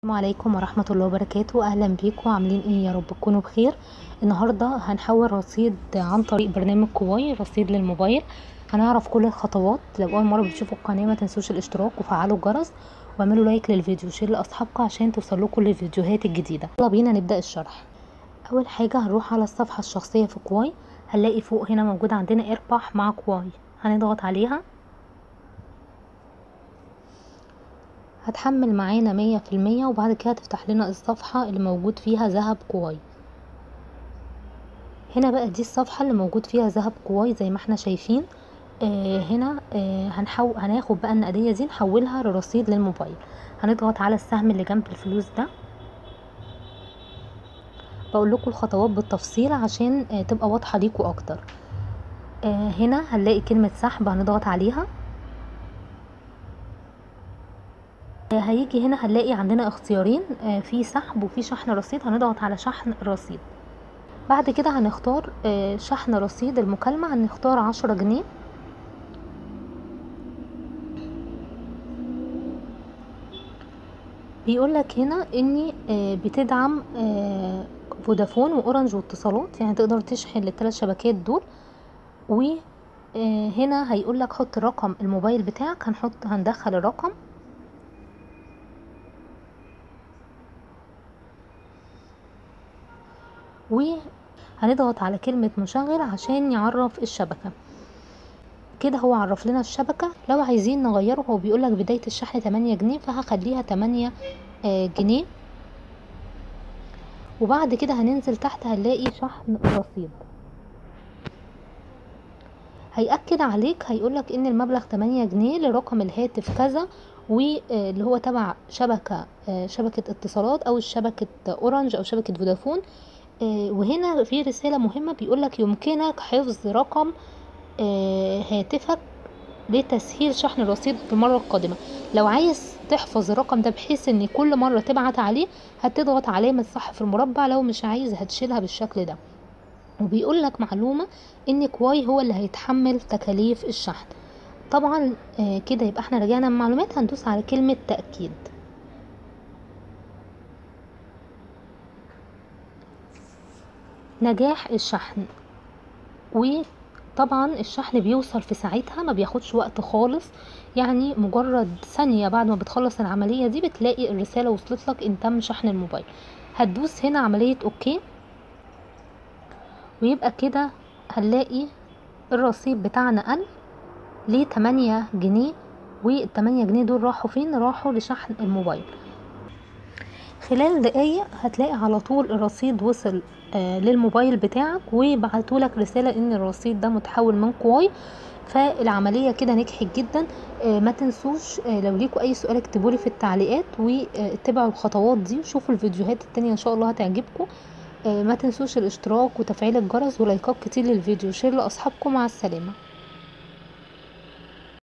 السلام عليكم ورحمة الله وبركاته اهلا بيكم عاملين ايه يا رب تكونوا بخير النهاردة هنحول رصيد عن طريق برنامج كواي رصيد للموبايل هنعرف كل الخطوات لو اول مرة بتشوفوا القناة ما تنسوش الاشتراك وفعلوا الجرس واعملوا لايك للفيديو وشير لاصحابكم عشان توصلوا كل الفيديوهات الجديدة يلا بينا نبدأ الشرح اول حاجة هنروح على الصفحة الشخصية في كواي هنلاقي فوق هنا موجود عندنا اربح مع كواي هنضغط عليها هتحمل معانا مية في المية وبعد كده هتفتح لنا الصفحة اللي موجود فيها ذهب كواي هنا بقى دي الصفحة اللي موجود فيها ذهب كواي زي ما احنا شايفين آه هنا آه هنحو... هناخد بقى النقدية دي نحولها لرصيد للموبايل هنضغط على السهم اللي جنب الفلوس ده بقول لكم الخطوات بالتفصيل عشان آه تبقى واضحة ليكوا اكتر آه هنا هنلاقي كلمة سحب هنضغط عليها هيجي هنا هنلاقي عندنا اختيارين في سحب وفي شحن رصيد هنضغط على شحن الرصيد بعد كده هنختار شحن رصيد المكالمة هنختار عشرة جنيه بيقولك هنا اني بتدعم فودافون واورنج واتصالات يعني تقدر تشحن للثلاث شبكات دول وهنا هيقولك حط رقم الموبايل بتاعك هنحط هندخل الرقم وهنضغط على كلمة مشغل عشان يعرف الشبكة كده هو عرف لنا الشبكة لو عايزين نغيره هو بيقولك بداية الشحن تمانية جنيه فهخليها تمانية جنيه وبعد كده هننزل تحت هنلاقي شحن الرصيد هيأكد عليك هيقولك ان المبلغ تمانية جنيه لرقم الهاتف كذا واللي هو تبع شبكة شبكة اتصالات او شبكة اورنج او شبكة فودافون وهنا في رسالة مهمة بيقولك يمكنك حفظ رقم هاتفك لتسهيل شحن الرصيد في المرة القادمة لو عايز تحفظ الرقم ده بحيث ان كل مرة تبعت عليه هتضغط علامة صح في المربع لو مش عايز هتشيلها بالشكل ده وبيقول لك معلومة ان كواي هو اللي هيتحمل تكاليف الشحن طبعا كده يبقى احنا رجعنا من المعلومات هندوس على كلمة تأكيد نجاح الشحن وطبعا الشحن بيوصل في ساعتها ما بياخدش وقت خالص يعني مجرد ثانية بعد ما بتخلص العملية دي بتلاقي الرسالة وصلت لك ان تم شحن الموبايل هتدوس هنا عملية اوكي ويبقى كده هنلاقي الرصيد بتاعنا قل لتمانية جنيه والتمانية جنيه دول راحوا فين راحوا لشحن الموبايل خلال دقايق هتلاقي على طول الرصيد وصل آه للموبايل بتاعك وبعتولك رسالة ان الرصيد ده متحول من كواي فالعملية كده نجحت جدا آه ما تنسوش آه لو ليكوا اي سؤال اكتبولي في التعليقات واتبعوا الخطوات دي وشوفوا الفيديوهات التانية ان شاء الله هتعجبكم ما تنسوش الاشتراك وتفعيل الجرس ولايكات كتير للفيديو شير لاصحابكم مع السلامه